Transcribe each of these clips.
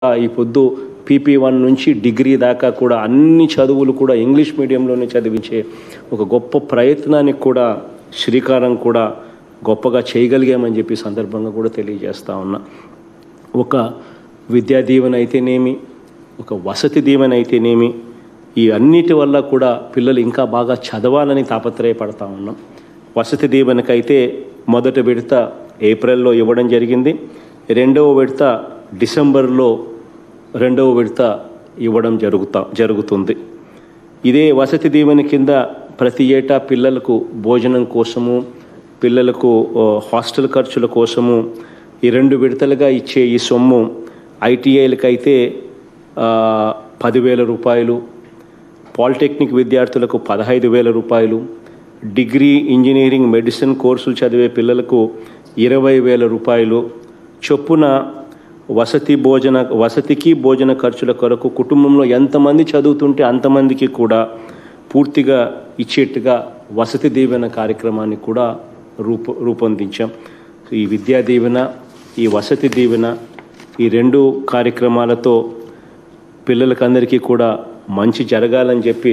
ఈ పొద్దు PP one నుంచి డిగ్రీ దాకా కూడా అన్ని చదువులు కూడా ఇంగ్లీష్ మీడియంలోనే చదివించే ఒక గొప్ప ప్రయత్నానికి కూడా శ్రీకారం కూడా గొప్పగా చేయగలిగామని చెప్పి సందర్భంగా కూడా తెలియజేస్తా ఉన్నా ఒక విద్యా దీవెన అయితేనేమి ఒక వసతి దీవెన అయితేనేమి ఈ అన్నిటి వల్ల కూడా పిల్లలు ఇంకా బాగా చదవాలని తాపత్రయపడతా ఉన్నాం వసతి దీవెనకైతే మొదటి విడత ఏప్రిల్లో ఇవ్వడం జరిగింది రెండవ విడత డిసెంబర్లో రెండవ విడత ఇవ్వడం జరుగుతా జరుగుతుంది ఇదే వసతి దీవెన కింద ప్రతి ఏటా పిల్లలకు భోజనం కోసము పిల్లలకు ఆ, హాస్టల్ ఖర్చుల కోసము ఈ రెండు విడతలుగా ఇచ్చే ఈ సొమ్ము ఐటీఐలకైతే ఆ, పదివేల రూపాయలు పాలిటెక్నిక్ విద్యార్థులకు పదహైదు వేల రూపాయలు డిగ్రీ ఇంజనీరింగ్ మెడిసిన్ కోర్సులు చదివే పిల్లలకు ఇరవై వేల రూపాయలు చొప్పున వసతి భోజన వసతికి భోజన ఖర్చుల కొరకు కుటుంబంలో ఎంతమంది చదువుతుంటే అంతమందికి కూడా పూర్తిగా ఇచ్చేట్టుగా వసతి దీవెన కార్యక్రమాన్ని కూడా రూప రూపొందించాం ఈ విద్యా దీవెన ఈ వసతి దీవెన ఈ రెండు కార్యక్రమాలతో పిల్లలకందరికీ కూడా మంచి జరగాలని చెప్పి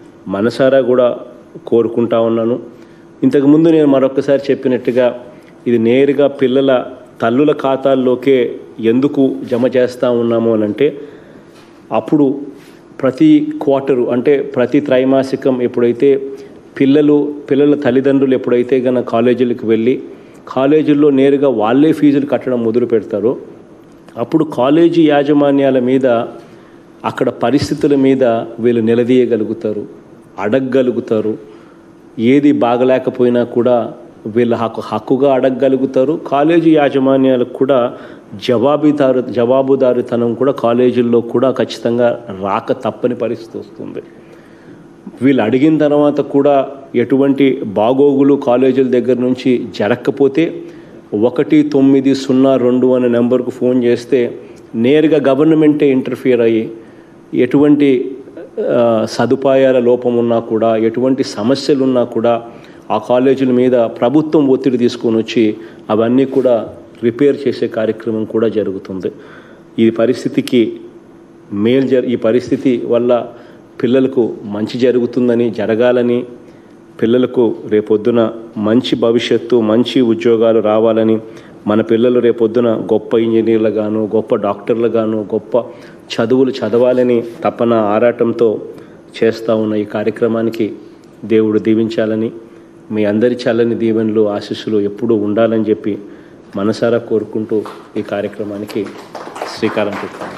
మనసారా కూడా కోరుకుంటా ఉన్నాను ఇంతకుముందు నేను మరొకసారి చెప్పినట్టుగా ఇది నేరుగా పిల్లల తల్లుల ఖాతాల్లోకే ఎందుకు జమ చేస్తూ ఉన్నాము అని అంటే అప్పుడు ప్రతి క్వార్టరు అంటే ప్రతి త్రైమాసికం ఎప్పుడైతే పిల్లలు పిల్లల తల్లిదండ్రులు ఎప్పుడైతే గన కాలేజీలకు వెళ్ళి కాలేజీల్లో నేరుగా వాళ్ళే ఫీజులు కట్టడం మొదలు పెడతారో అప్పుడు కాలేజీ యాజమాన్యాల మీద అక్కడ పరిస్థితుల మీద వీళ్ళు నిలదీయగలుగుతారు అడగగలుగుతారు ఏది బాగలేకపోయినా కూడా వీళ్ళ హక్కు హక్కుగా అడగగలుగుతారు కాలేజీ యాజమాన్యాలకు కూడా జవాబుదారు జవాబుదారితనం కూడా కాలేజీల్లో కూడా ఖచ్చితంగా రాక తప్పని పరిస్థితి వస్తుంది వీళ్ళు అడిగిన తర్వాత కూడా ఎటువంటి బాగోగులు కాలేజీల దగ్గర నుంచి జరగకపోతే ఒకటి తొమ్మిది సున్నా రెండు అనే నెంబర్కు ఫోన్ చేస్తే నేరుగా గవర్నమెంటే ఇంటర్ఫియర్ అయ్యి ఎటువంటి ఆ, సదుపాయాల లోపం ఉన్నా కూడా ఎటువంటి సమస్యలు ఉన్నా కూడా ఆ కాలేజీల మీద ప్రభుత్వం ఒత్తిడి తీసుకొని వచ్చి అవన్నీ కూడా రిపేర్ చేసే కార్యక్రమం కూడా జరుగుతుంది ఈ పరిస్థితికి మేలు జర ఈ పరిస్థితి వల్ల పిల్లలకు మంచి జరుగుతుందని జరగాలని పిల్లలకు రేపొద్దున మంచి భవిష్యత్తు మంచి ఉద్యోగాలు రావాలని మన పిల్లలు రేపొద్దున గొప్ప ఇంజనీర్లుగాను గొప్ప డాక్టర్లుగాను గొప్ప చదువులు చదవాలని తపన ఆరాటంతో చేస్తూ ఉన్న ఈ కార్యక్రమానికి దేవుడు దీవించాలని మీ అందరి చల్లని దీవెనలు ఆశీస్సులు ఎప్పుడూ ఉండాలని చెప్పి మనసారా కోరుకుంటూ ఈ కార్యక్రమానికి శ్రీకారం చుట్టాను